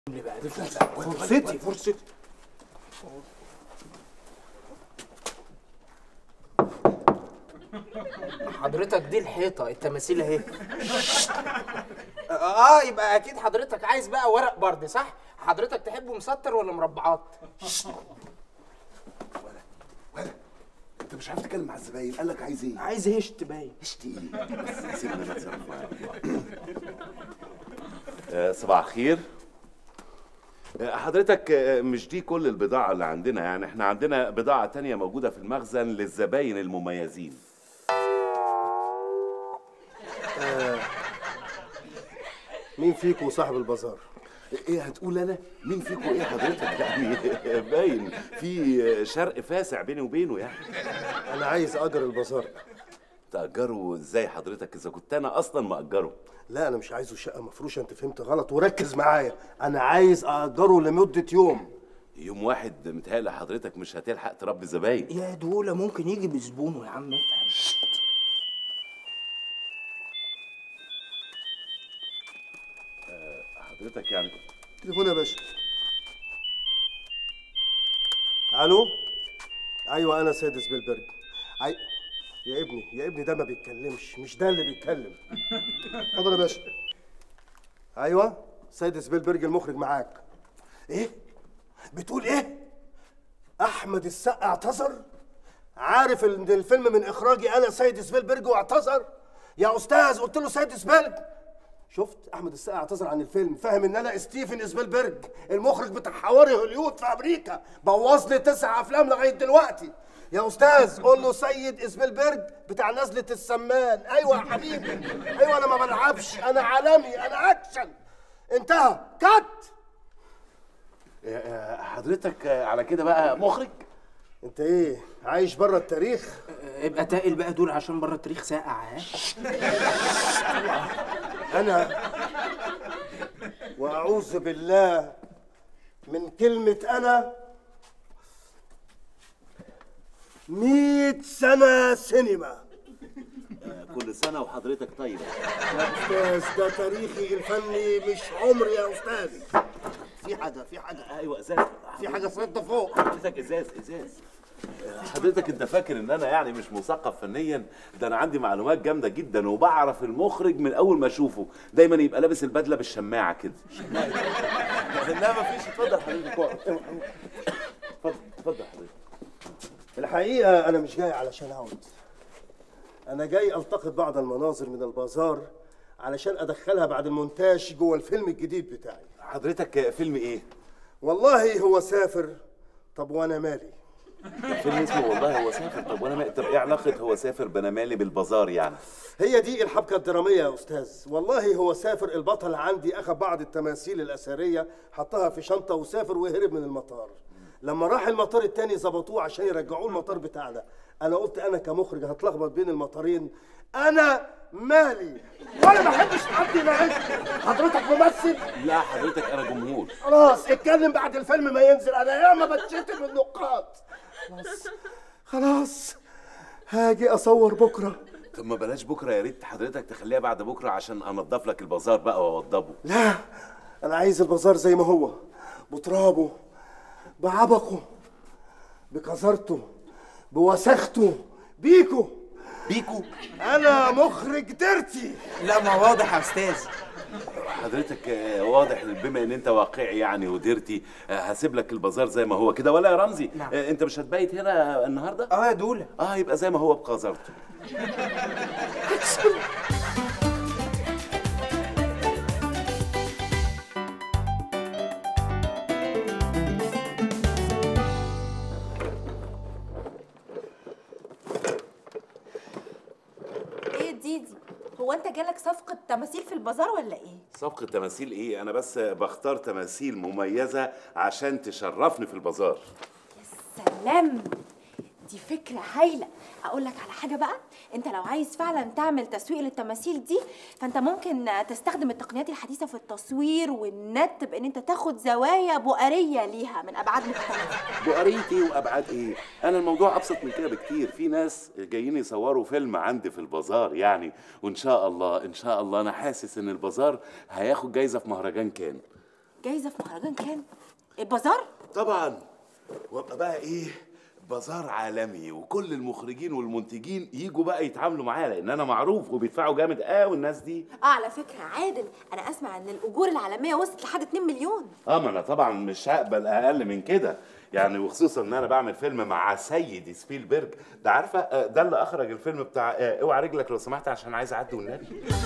اللي بقى دي فرصتي فرصتي حضرتك دي الحيطة التماثيل اهي اه يبقى اكيد حضرتك عايز بقى ورق برد صح؟ حضرتك تحبه مسطر ولا مربعات؟ انت مش عارف تتكلم مع الزباين قال لك عايز ايه عايز هشت باين اشتي ايه بس سيبنا انا اتصرف معاك آه، صباح الخير آه، حضرتك آه، مش دي كل البضاعة اللي عندنا يعني احنا عندنا بضاعة تانية موجودة في المخزن للزباين المميزين مين فيكم صاحب البازار؟ ايه هتقول انا مين فيكم ايه حضرتك يعني باين في شرق فاسع بيني وبينه يعني أنا عايز أجر البازار تأجره ازاي حضرتك اذا كنت انا اصلا مأجره لا أنا مش عايزه شقة مفروشة أنت فهمت غلط وركز معايا أنا عايز أجره لمدة يوم يوم واحد متهيألي حضرتك مش هتلحق تربي زباين يا دولة ممكن يجي بزبونه يا عم افهم حضرتك يعني تليفون يا باشا ألو أيوة أنا سيد سبيلبرج عي... يا ابني يا ابني ده ما بيتكلمش مش ده اللي بيتكلم اتفضل يا باشا أيوة سيد سبيلبرج المخرج معاك إيه؟ بتقول إيه؟ أحمد السقا اعتذر؟ عارف ان الفيلم من اخراجي انا سيد سبيلبرج واعتذر يا استاذ قلت له سيد سبيلبرج شفت احمد السقا اعتذر عن الفيلم فاهم ان انا ستيفن سبيلبرج المخرج بتاع حواري هوليود في امريكا بوظ لي تسع افلام لغايه دلوقتي يا استاذ قول له سيد سبيلبرج بتاع نزله السمان ايوه يا حبيبي ايوه انا ما بلعبش انا عالمي انا اكشن انتهى كات آه، حضرتك آه، على كده بقى مخرج انت ايه عايش بره التاريخ ابقى تاقل بقى دول عشان بره التاريخ ساقع ها أنا وأعوذ بالله من كلمة أنا مئة سنة سينما كل سنة وحضرتك طيبة يا أستاذ ده تاريخي الفني مش عمري يا أستاذي في حاجة في حاجة ايوه ازاز في حاجة صد فوق حضرتك ازاز ازاز حضرتك انت فاكر ان انا يعني مش مثقف فنيا ده انا عندي معلومات جامده جدا وبعرف المخرج من اول ما اشوفه دايما يبقى لابس البدله بالشماعه كده لا مفيش اتفضل حضرتك اقعد اتفضل اتفضل حضرتك الحقيقة أنا مش جاي علشان أقعد أنا جاي ألتقط بعض المناظر من البازار علشان أدخلها بعد المونتاج جوه الفيلم الجديد بتاعي حضرتك فيلم ايه والله هو سافر طب وأنا مالي فيلم اسمه والله هو سافر طب وانا ما طب ايه علاقه هو سافر بنا مالي بالبازار يعني هي دي الحبكة الدرامية يا أستاذ والله هو سافر البطل عندي أخذ بعض التماثيل الأثرية حطها في شنطة وسافر وهرب من المطار لما راح المطار التاني ظبطوه عشان يرجعوه المطار بتاعنا أنا قلت أنا كمخرج هتلخبط بين المطارين أنا مالي وأنا ما بحبش حد يناقشني حضرتك ممثل لا حضرتك انا جمهور خلاص اتكلم بعد الفيلم ما ينزل أنا ياما بتشتم النقاد خلاص خلاص هاجي أصور بكرة طب ما بلاش بكره يا ريت حضرتك تخليها بعد بكره عشان انضف لك البازار بقى واوضبه لا انا عايز البازار زي ما هو بترابه بعبقه بقذرته بوسخته بيكو بيكو انا مخرج ديرتي لا ما واضح يا استاذ حضرتك آه، واضح بما ان انت واقعي يعني وديرتي آه، هسيب لك البازار زي ما هو كده ولا يا رمزي نعم. آه، انت مش هتبيت هنا النهارده اه يا دولة اه يبقى زي ما هو بقذرته ايه ديدي هو انت جالك صفقة تماثيل في البازار ولا ايه؟ صفقة تماثيل ايه انا بس بختار تماثيل مميزة عشان تشرفني في البازار سلام دي فكرة هايلة اقول لك على حاجة بقى انت لو عايز فعلا تعمل تسويق للتماثيل دي فانت ممكن تستخدم التقنيات الحديثة في التصوير والنت بان انت تاخد زوايا بؤرية ليها من ابعاد مختلفة بؤرية ايه وابعاد ايه انا الموضوع ابسط من كده بكتير في ناس جايين يصوروا فيلم عندي في البازار يعني وان شاء الله ان شاء الله انا حاسس ان البازار هياخد جايزة في مهرجان كان جايزه في مهرجان كان البازار طبعا وابقى بقى ايه بازار عالمي وكل المخرجين والمنتجين يجوا بقى يتعاملوا معايا لان انا معروف وبيدفعوا جامد قوي الناس دي اه على فكره عادل انا اسمع ان الاجور العالميه وصلت لحد 2 مليون اه ما انا طبعا مش هقبل اقل من كده يعني وخصوصا ان انا بعمل فيلم مع سيد سبيلبرج ده عارفه آه، ده اللي اخرج الفيلم بتاع آه، اوعى رجلك لو سمحت عشان عايز اعدي والنبي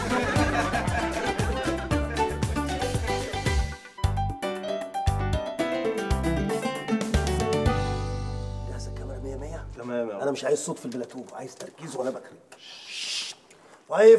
جاهز الكاميرا 100 100 تمام يا انا مش عايز صوت في البلاتوب عايز تركيز وانا بخرج 5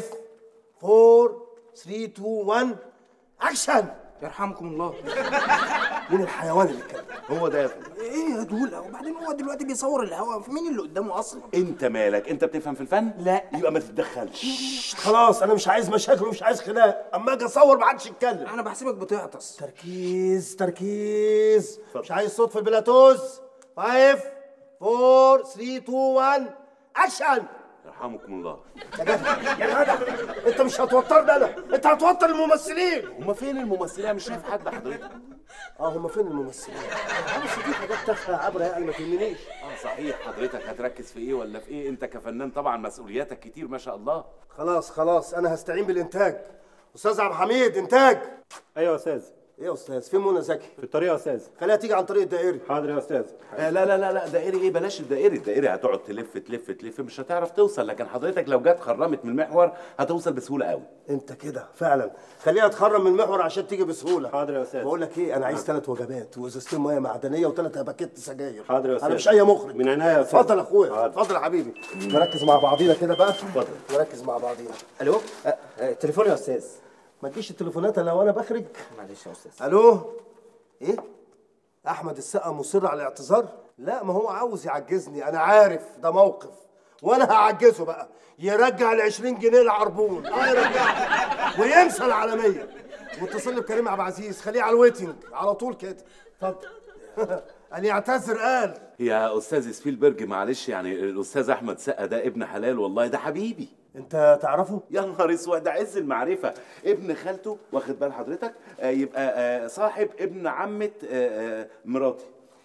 4 3 2 1 اكشن يرحمكم الله مين الحيوان اللي اتكلم هو ده يا فندم. ايه يا دول وبعدين هو دلوقتي بيصور الهوا مين اللي قدامه اصلا انت مالك انت بتفهم في الفن لا. يبقى ما تتدخلش خلاص انا مش عايز مشاكل ومش عايز خناق اما اجي اصور ما حدش يتكلم انا بحسبك بتعطس تركيز تركيز مش عايز صوت في البلاتوز 5 4 3 2 1 اكشن يرحمكم الله يا جدع يا جدع انت مش هتوترني انا انت هتوتر الممثلين هما فين الممثلين مش شايف حد حضرتك اه هم فين الممثلين بس دي حاجات تافهه عبره يعني ما تهمنيش اه صحيح حضرتك هتركز في ايه ولا في ايه انت كفنان طبعا مسؤولياتك كتير ما شاء الله خلاص خلاص انا هستعين بالانتاج استاذ عبد الحميد انتاج ايوه يا استاذ ايه يا استاذ فين منى زكي في الطريق يا استاذ خليها تيجي عن طريق الدائري حاضر يا استاذ آه لا لا لا لا دائري ايه بلاش الدائري الدائري هتقعد تلف تلف تلف مش هتعرف توصل لكن حضرتك لو جت خرمت من المحور هتوصل بسهوله قوي انت كده فعلا خليها تخرم من المحور عشان تيجي بسهوله حاضر يا أستاذ. بقول لك ايه انا عايز ثلاث وجبات وازازتين ميه معدنيه وثلاث باكيت سجاير حاضر يا انا أستاذ. مش اي مخرج من عينيا يا أستاذ. اتفضل يا اخويا حاضر. اتفضل يا حبيبي نركز مع بعضينا كده بقى اتفضل نركز مع بعضينا الو أه، أه، تليفون يا استاذ ما تجيش التليفونات الا وانا بخرج معلش يا استاذ الو ايه احمد السقا مصر على الاعتذار لا ما هو عاوز يعجزني انا عارف ده موقف وانا هعجزه بقى يرجع ال 20 جنيه العربون اه يرجعها وينسى العالميه واتصل لي بكريم عبد العزيز خليه على الويتنج على طول كده اتفضل قال يعتذر قال يا استاذ سبيلبرج معلش يعني الاستاذ احمد سقا ده ابن حلال والله ده حبيبي انت تعرفه يا نهار اسود ده عز المعرفه ابن خالته واخد بال حضرتك آه يبقى آه صاحب ابن عمه آه آه مراتي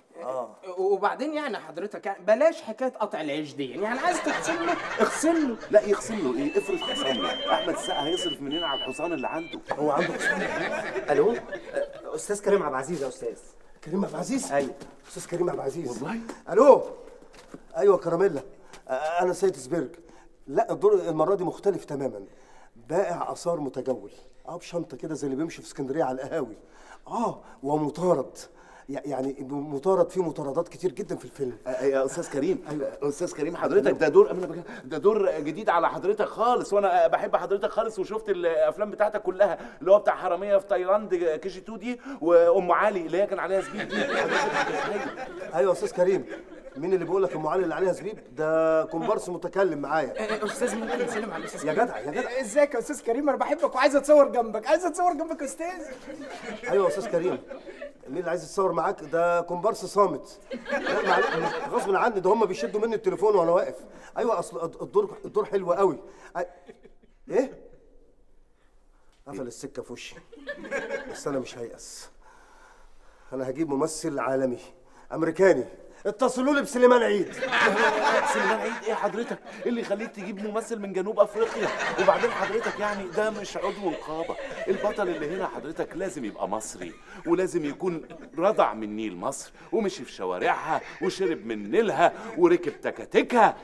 وبعدين يعني حضرتك يعني بلاش حكايه قطع العيش دي يعني عايز تغسل له اغسل له لا يخصم له ايه افرض خصم له احمد السقا هيصرف منين على الحصان اللي عنده هو عنده حسام الو أه، استاذ كريم عبد العزيز يا استاذ كريم عبد العزيز ايوه استاذ كريم عبد العزيز والله؟ الو ايوه كراميلا آه، انا سيد سبيرج لا الدور المره دي مختلف تماما بائع اثار متجول اه بشنطه كده زي اللي بيمشي في اسكندريه على القهاوي اه ومطارد يع- يعني مطارد فيه مطاردات كتير جدا في الفيلم آه، يا استاذ كريم استاذ كريم حضرتك ده دور أنا بك- ده دور جديد على حضرتك خالص وانا بحب حضرتك خالص وشفت الافلام بتاعتك كلها اللي هو بتاع حراميه في تايلاند كي جي 2 دي وام علي اللي هي كان عليها زبيب دي ايوه يا استاذ كريم مين اللي بيقول لك ام علي اللي عليها زبيب ده كومبارس متكلم معايا استاذ ممكن نسلم على الاستاذ يا كريم؟ جدع يا جدع ازيك يا استاذ كريم انا بحبك وعايز اتصور جنبك عايز اتصور جنبك يا استاذ ايوه يا استاذ كريم مين اللي عايز يتصور معاك ده كومبارس صامت لا معلش غصب عني ده هم بيشدوا مني التليفون وانا واقف ايوه اصل الدور الدور حلو قوي أي... ايه قفل السكه في وشي بس انا مش هيأس انا هجيب ممثل عالمي امريكاني اتصلوا لي بسليمان عيد سليمان عيد ايه حضرتك ايه اللي يخليك تجيب ممثل من جنوب افريقيا وبعدين حضرتك يعني ده مش عضو نقابه البطل اللي هنا حضرتك لازم يبقى مصري ولازم يكون رضع من نيل مصر ومشي في شوارعها وشرب من نيلها وركب تكاتكها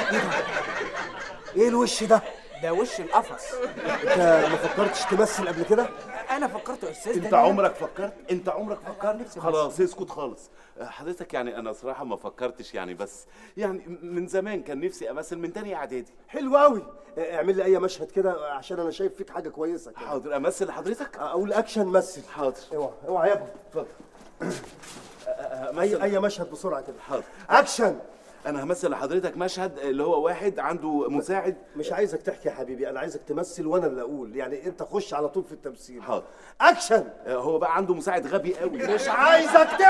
ايه الوش ده ده وش القفص انت ما فكرتش تمثل قبل كده انا فكرت يا استاذ انت ده عمرك فكرت انت عمرك فكرت خلاص اسكت خالص حضرتك يعني انا صراحه ما فكرتش يعني بس يعني من زمان كان نفسي امثل من تاني اعدادي حلو قوي اعمل لي اي مشهد كده عشان انا شايف فيك حاجه كويسه كده حاضر امثل لحضرتك اقول اكشن مثل حاضر اوعى اوعى يا ابني اتفضل اي اي مشهد بسرعه كده حاضر اكشن انا همثل لحضرتك مشهد اللي هو واحد عنده مساعد مش عايزك تحكي يا حبيبي انا عايزك تمثل وانا اللي اقول يعني انت خش على طول في التمثيل حاضر اكشن هو بقى عنده مساعد غبي قوي مش عايزك تحكي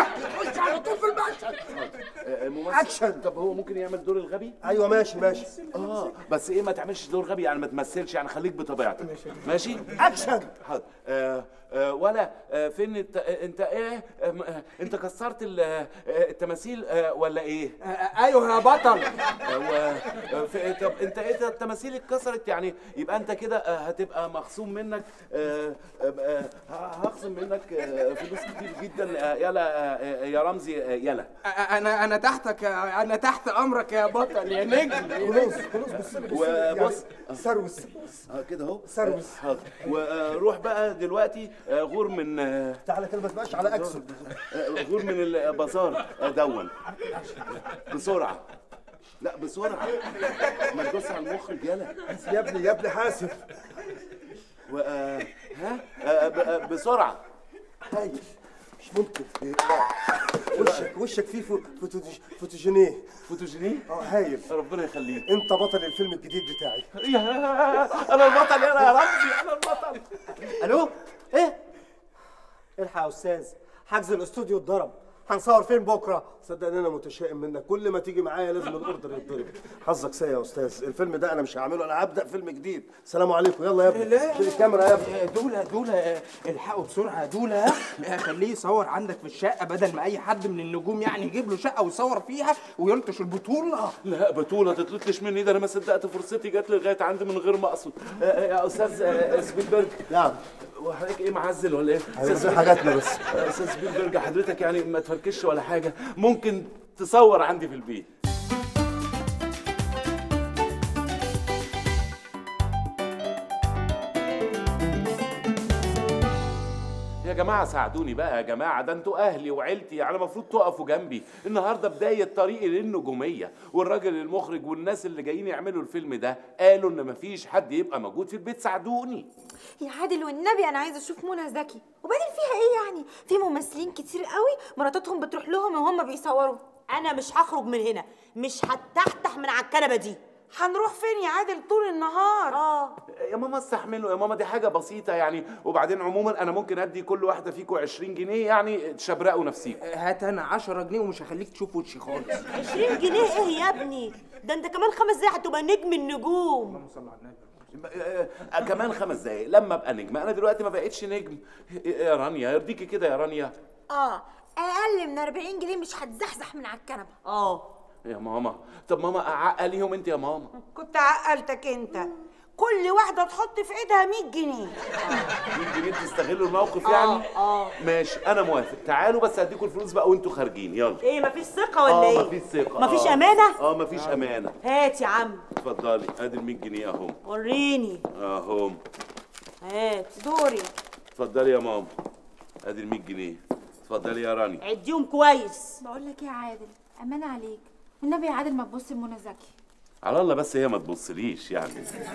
نخش على طول في المشهد آه، ممثل أكشن. طب هو ممكن يعمل دور الغبي ايوه ماشي ماشي اه بس ايه ما تعملش دور غبي يعني ما تمثلش يعني خليك بطبيعتك ماشي اكشن حاضر آه آه ولا آه فين انت آه انت ايه آه م- آه انت كسرت ال- آه التماثيل آه ولا ايه آه، آه، ايوه يا بطل آه و- آه في- طب انت ايه التماثيل اتكسرت يعني يبقى انت كده آه هتبقى مخصوم منك آه آه آه هخصم منك آه فلوس كتير جدا آه يلا آه آه، يا رمزي آه يلا آه، آه، انا انا تحتك يا- انا تحت امرك يا بطل يا نجم خلاص خلاص بص لي بص لي. وبص يعني سروس اه كده اهو سروس. آه، حاضر وروح بقى دلوقتي آه، غور من آه، تعالى كده ما تبقاش على اكسل آه، غور من البازار آه، دون بسرعه لا بسرعه ما تدوس على المخرج يلا يا ابني يا ابني حاسب و آه، ها آه، ب- آه، بسرعه هاي مش ممكن وشك وشك فيه فو- فوتوج- فوتوجينيه فوتوجينيه اه هايل ربنا يخليك انت بطل الفيلم الجديد بتاعي يا انا البطل يلا يا رمزي انا البطل الو ايه الحق يا استاذ حجز الاستوديو اتضرب هنصور فين بكره صدق ان انا متشائم منك كل ما تيجي معايا لازم الاوردر يتضرب حظك سيء يا استاذ الفيلم ده انا مش هعمله انا هبدا فيلم جديد سلام عليكم يلا يا ابني لا. شيل الكاميرا يا ابني آه، دولة دولة آه، الحقوا بسرعة دولة آه، خليه يصور عندك في الشقة بدل ما أي حد من النجوم يعني يجيب له شقة ويصور فيها ويلطش البطولة لا بطولة تطلتش مني ده انا ما صدقت فرصتي جت لغايه عندي من غير ما اقصد آه، آه، يا استاذ آه، سبيلبرج نعم وحضرتك ايه معزل ولا ايه؟ زي حاجاتنا بس آه، استاذ سبيلبرج حضرتك يعني ما تفركش ولا حاجه ممكن تصور عندي في البيت يا جماعة ساعدوني بقى يا جماعة ده انتوا أهلي وعيلتي يعني المفروض تقفوا جنبي النهاردة بداية طريقي للنجومية والراجل المخرج والناس اللي جايين يعملوا الفيلم ده قالوا إن مفيش حد يبقى موجود في البيت ساعدوني يا عادل والنبي انا عايزه اشوف منى زكي وبعدين فيها ايه يعني في ممثلين كتير قوي مراتاتهم بتروح لهم وهم بيصوروا انا مش هخرج من هنا مش هتحتح من على الكنبه دي هنروح فين يا عادل طول النهار اه يا ماما استحملوا يا ماما دي حاجة بسيطة يعني وبعدين عموما أنا ممكن أدي كل واحدة فيكم 20 جنيه يعني تشبرقوا نفسيكم آه، هات أنا 10 جنيه ومش هخليك تشوف وشي خالص 20 جنيه ايه يا ابني ده انت كمان خمس دقايق هتبقى نجم النجوم صلى على النبي آه، كمان خمس دقايق لما ابقى نجم انا دلوقتي ما بقتش نجم يا رانيا يرضيكي كده يا رانيا اه اقل من 40 جنيه مش هتزحزح من على الكنبه اه يا ماما طب ماما عقليهم انت يا ماما كنت عقلتك انت كل واحده تحط في ايدها 100 جنيه 100 جنيه تستغلوا الموقف يعني اه ماشي انا موافق تعالوا بس هديكم الفلوس بقى وانتوا خارجين يلا ايه مفيش ثقه ولا اه ايه مفيش ثقه مفيش آه. امانه اه مفيش امانه هات يا عم اتفضلي ادي ال 100 جنيه اهم وريني اهم هات دوري اتفضلي يا ماما ادي ال 100 جنيه اتفضلي يا رانيا عديهم كويس بقول لك ايه يا عادل امان عليك والنبي يا عادل ما تبص لمنى زكي على الله بس هي ما تبصليش يعني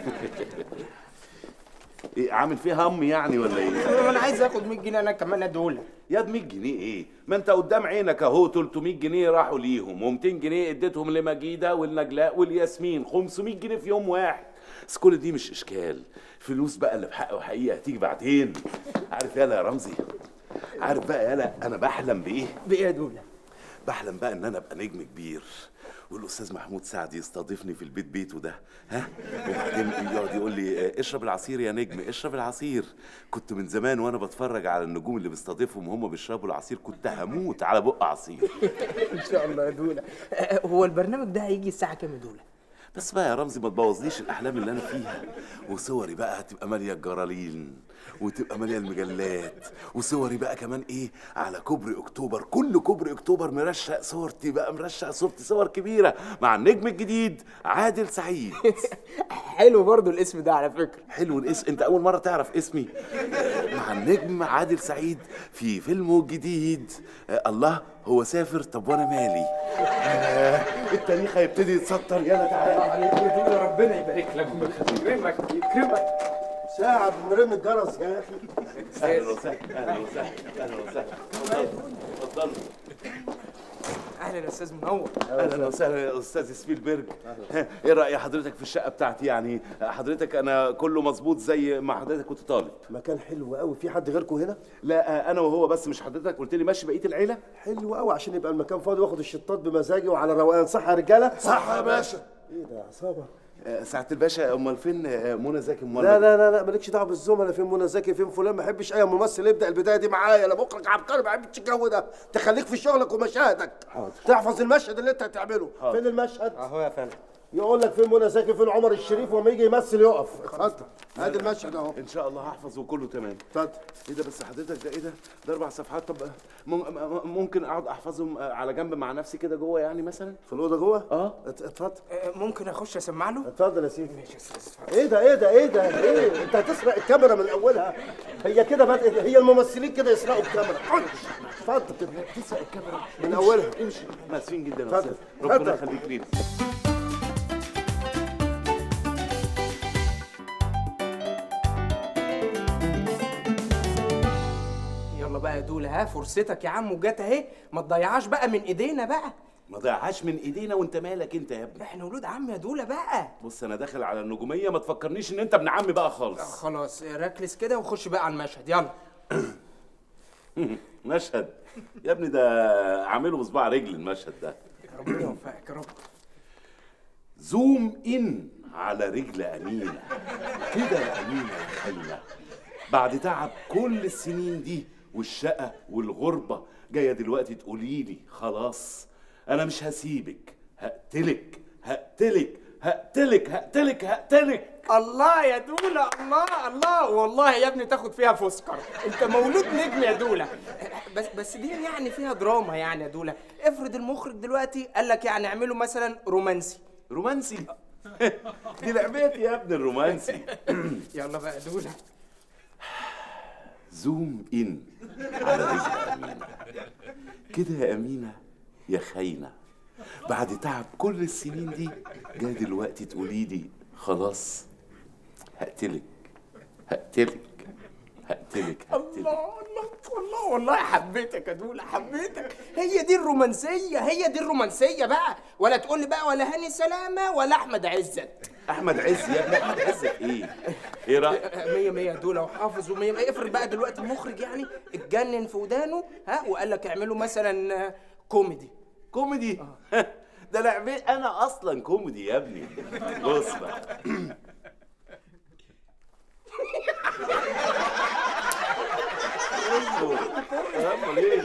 ايه عامل فيها هم يعني ولا ايه أنا عايز آخد 100 جنيه أنا كمان يا دولة يا ب 100 جنيه ايه؟ ما انت قدام عينك اهو 300 جنيه راحوا ليهم و200 جنيه اديتهم لمجيده والنجلاء والياسمين 500 جنيه في يوم واحد بس كل دي مش اشكال فلوس بقى اللي بحق وحقيقه هتيجي بعدين عارف يالا يا رمزي عارف بقى يالا انا بحلم بايه؟ بإيه يا دولة؟ بحلم بقى ان انا ابقى نجم كبير والاستاذ محمود سعد يستضيفني في البيت بيته ده ها وبعدين يقعد يقول لي آه، اشرب العصير يا نجم اشرب العصير كنت من زمان وانا بتفرج على النجوم اللي بيستضيفهم وهم بيشربوا العصير كنت هموت على بق عصير إن شاء الله يا دولة آه، هو البرنامج ده هيجي الساعة كام يا دولة؟ بس بقى يا رمزي ما تبوظليش الاحلام اللي انا فيها وصوري بقى هتبقى ماليه الجرالين وتبقى ماليه المجلات وصوري بقى كمان ايه على كوبري اكتوبر كل كوبري اكتوبر مرشق صورتي بقى مرشق صورتي صور كبيره مع النجم الجديد عادل سعيد حلو برضو الاسم ده على فكرة حلو الاسم انت اول مره تعرف اسمي مع النجم عادل سعيد في فيلمه الجديد آه الله هو سافر طب وانا مالي آه التاريخ هيبتدي يتسطر يلا تعالى عليك يا دولة ربنا يبارك لك ويكرمك يكرمك ساعة بنرن الجرس يا اخي اهلا وسهلا اهلا وسهلا اهلا وسهلا اتفضلوا اتفضلوا وسهلا يا استاذ منور اهلا وسهلا يا استاذ سبيلبرج ها، ايه راي حضرتك في الشقه بتاعتي يعني حضرتك انا كله مظبوط زي ما حضرتك كنت طالب مكان حلو قوي في حد غيركم هنا لا انا وهو بس مش حضرتك قلت لي ماشي بقيه العيله حلو قوي عشان يبقى المكان فاضي واخد الشطات بمزاجي وعلى روقان صح يا رجاله صح يا باشا ايه ده يا عصابه آه، سعاده الباشا امال فين آه، منى زكي امال لا لا لا لا مالكش دعوه بالزملاء فين منى زكي فين فلان ما احبش اي ممثل يبدا البدايه دي معايا انا مخرج عبقري ما بحبش الجو ده تخليك في شغلك ومشاهدك حاضر. تحفظ المشهد اللي انت هتعمله حاضر. فين المشهد اهو يا فندم يقول لك فين منى زكي فين عمر الشريف وما يجي يمثل يقف اتفضل ادي المشهد اهو ان شاء الله هحفظ وكله تمام اتفضل ايه ده بس حضرتك ده ايه ده ده اربع صفحات طب آه، مم- م- ممكن اقعد احفظهم آه، على جنب مع نفسي كده جوه يعني مثلا في الاوضه جوه اه ات- اتفضل آه، ممكن اخش اسمع له اتفضل يا سيدي ايه ده ايه ده ايه ده ايه انت هتسرق الكاميرا من اولها هي كده بدأت هي الممثلين كده يسرقوا الكاميرا خش اتفضل تسرق الكاميرا من اولها امشي ماسفين جدا يا اتفضل. استاذ ربنا اتفضل. يخليك لينا يلا بقى يا دوله ها فرصتك يا عم وجات اهي ما تضيعهاش بقى من ايدينا بقى ما ضيعهاش من ايدينا وانت مالك انت يا ابني احنا ولاد عم يا دوله بقى بص انا داخل على النجوميه ما تفكرنيش ان انت ابن عمي بقى خالص خلاص ركز كده وخش بقى على المشهد يلا مشهد يا ابني ده عامله بصباع رجل المشهد ده ربنا يوفقك يا رب زوم ان على رجل امينه كده يا امينه يا خاينه بعد تعب كل السنين دي والشقه والغربه جايه دلوقتي تقولي لي خلاص انا مش هسيبك هقتلك هقتلك هقتلك هقتلك هقتلك الله يا دولة الله الله والله يا ابني تاخد فيها فوسكر انت مولود نجم يا دولة بس بس دي يعني فيها دراما يعني يا دولة افرض المخرج دلوقتي قال لك يعني اعمله مثلا رومانسي رومانسي دي لعبتي يا ابن الرومانسي يلا بقى يا دولة زوم ان على رجل امينه كده يا امينه يا خاينه بعد تعب كل السنين دي جاي دلوقتي تقولي لي خلاص هقتلك هقتلك هقتلك هقتلك الله الله والله والله حبيتك يا دولة حبيتك هي دي الرومانسية هي دي الرومانسية بقى ولا تقول لي بقى ولا هاني سلامة ولا أحمد عزت احمد عز يا ابني احمد عز ايه ايه رايك مية مية دولة وحافظ ومية مية افرض بقى دلوقتي المخرج يعني اتجنن في ودانه ها وقال لك اعملوا مثلا آه، كوميدي كوميدي ده لعبتي انا اصلا كوميدي يا ابني بص بقى اصبر امال ايه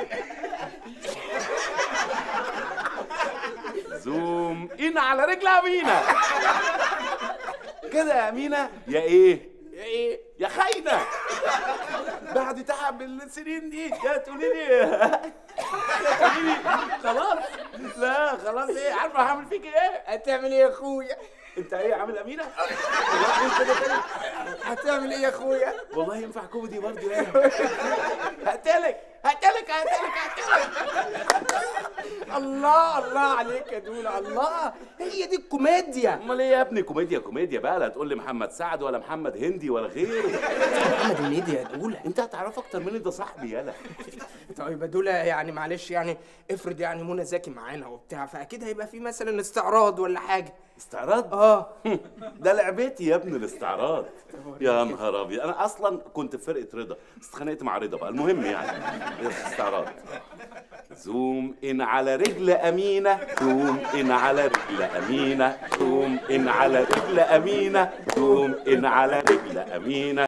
زوم ان على رجل امينه كده يا امينه يا ايه يا ايه يا خاينه بعد تعب السنين دي يا تقولي لي يا تقولي لي خلاص لا خلاص ايه عارفه هعمل فيك ايه هتعمل ايه يا اخويا انت ايه عامل امينه والله انت كده تاني هتعمل ايه يا اخويا والله ينفع كوميدي برضه يعني هقتلك هقتلك هقتلك هقتلك الله الله عليك يا دولة الله هي دي الكوميديا امال ايه يا ابني كوميديا كوميديا بقى لا تقول لي محمد سعد ولا محمد هندي ولا غيره محمد هنيدي يا دولة انت هتعرف اكتر مني ده صاحبي يالا طيب يا دولة يعني معلش يعني افرض يعني منى زكي معانا وبتاع فاكيد هيبقى في مثلا استعراض ولا حاجة استعراض اه ده لعبتي يا ابني الاستعراض يا نهار ابيض انا اصلا كنت في فرقه رضا بس اتخانقت مع رضا بقى المهم يعني استعراض زوم ان على رجل امينه زوم ان على رجل امينه زوم ان على رجل امينه زوم ان على رجل امينه